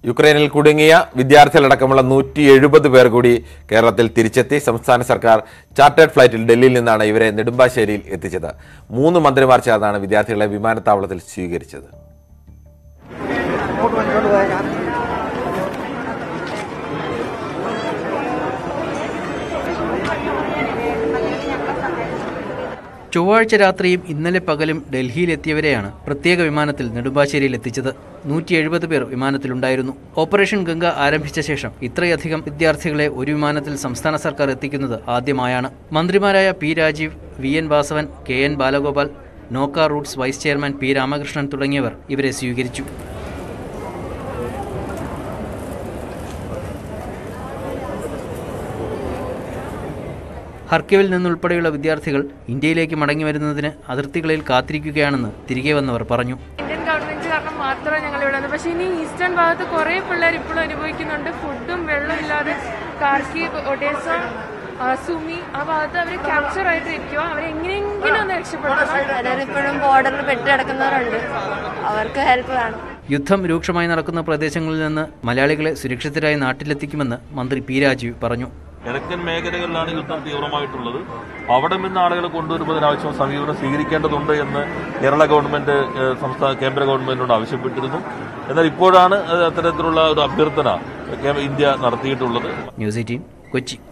യുക്രൈനിൽ കുടുങ്ങിയ വിദ്യാർത്ഥികളടക്കമുള്ള നൂറ്റി എഴുപത് പേർ കൂടി കേരളത്തിൽ തിരിച്ചെത്തി സംസ്ഥാന സർക്കാർ ചാർട്ടേഡ് ഫ്ലൈറ്റിൽ ഡൽഹിയിൽ നിന്നാണ് ഇവരെ നെടുമ്പാശ്ശേരിയിൽ എത്തിച്ചത് മൂന്ന് മന്ത്രിമാർ ചേർന്നാണ് വിദ്യാർത്ഥികളെ വിമാനത്താവളത്തിൽ സ്വീകരിച്ചത് ചൊവ്വാഴ്ച രാത്രിയും ഇന്നലെ പകലും ഡൽഹിയിലെത്തിയവരെയാണ് പ്രത്യേക വിമാനത്തിൽ നെടുമ്പാശ്ശേരിയിൽ എത്തിച്ചത് നൂറ്റി എഴുപത് പേർ വിമാനത്തിലുണ്ടായിരുന്നു ഓപ്പറേഷൻ ഗംഗ ആരംഭിച്ച ശേഷം ഇത്രയധികം വിദ്യാർത്ഥികളെ ഒരു വിമാനത്തിൽ സംസ്ഥാന സർക്കാർ എത്തിക്കുന്നത് ആദ്യമായാണ് മന്ത്രിമാരായ P Rajeev V N Vasavan K N Balagopal Norka roots vice chairman P Ramakrishnan തുടങ്ങിയവർ ഇവരെ സ്വീകരിച്ചു ഹർക്കിവിൽ നിന്നുൾപ്പെടെയുള്ള വിദ്യാർത്ഥികൾ ഇന്ത്യയിലേക്ക് മടങ്ങി വരുന്നതിന് അതിർത്തികളിൽ കാത്തിരിക്കുകയാണെന്ന് തിരികെ വന്നവർ പറഞ്ഞു ഇന്ത്യൻ ഗവൺമെന്റ് കാരണം മാത്രമേ ഞങ്ങൾ ഇവിടെ വന്നത് പക്ഷേ ഇനി ഈസ്റ്റേൺ ഭാഗത്ത് കുറേ പിള്ളേർ ഇപ്പോഴും അനുഭവിക്കുന്നുണ്ട് ഫുഡും വെള്ളവും ഇല്ലാതെ കാർക്കി ഒഡേസ ആ, സുമി ആ ഭാഗത്ത് അവർ ക്യാപ്ചർ ആയിട്ട് ഇരിക്കുക അവരെ എങ്ങനെയെങ്കിലും ഒന്ന് രക്ഷപ്പെടുത്തണം ചിലർ ഇപ്പോഴും ബോർഡറിൽ പെട്ട് കിടക്കുന്നവരുണ്ട് അവർക്ക് ഹെൽപ്പ് വേണം യുദ്ധം രൂക്ഷമായി നടക്കുന്ന പ്രദേശങ്ങളിൽ നിന്ന് മലയാളികളെ സുരക്ഷിതരായി നാട്ടിലെത്തിക്കുമെന്ന് മന്ത്രി പി രാജീവ് പറഞ്ഞു കിഴക്കൻ മേഖലകളിലാണ് യുദ്ധം തീവ്രമായിട്ടുള്ളത് അവിടെ നിന്ന് ആളുകളെ കൊണ്ടുവരുമ്പോൾ അതിനാവശ്യം സമീപനം സ്വീകരിക്കേണ്ടതുണ്ട് എന്ന് കേരള ഗവൺമെന്റ് ഏഹ്, സംസ്ഥാന കേന്ദ്ര ഗവൺമെന്റിനോട് ആവശ്യപ്പെട്ടിരുന്നു എന്നാൽ ഇപ്പോഴാണ് ഏഹ്, അത്തരത്തിലുള്ള ഒരു അഭ്യർത്ഥന കേ- ഇന്ത്യ നടത്തിയിട്ടുള്ളത് ന്യൂസ് എയ്റ്റീൻ കൊച്ചി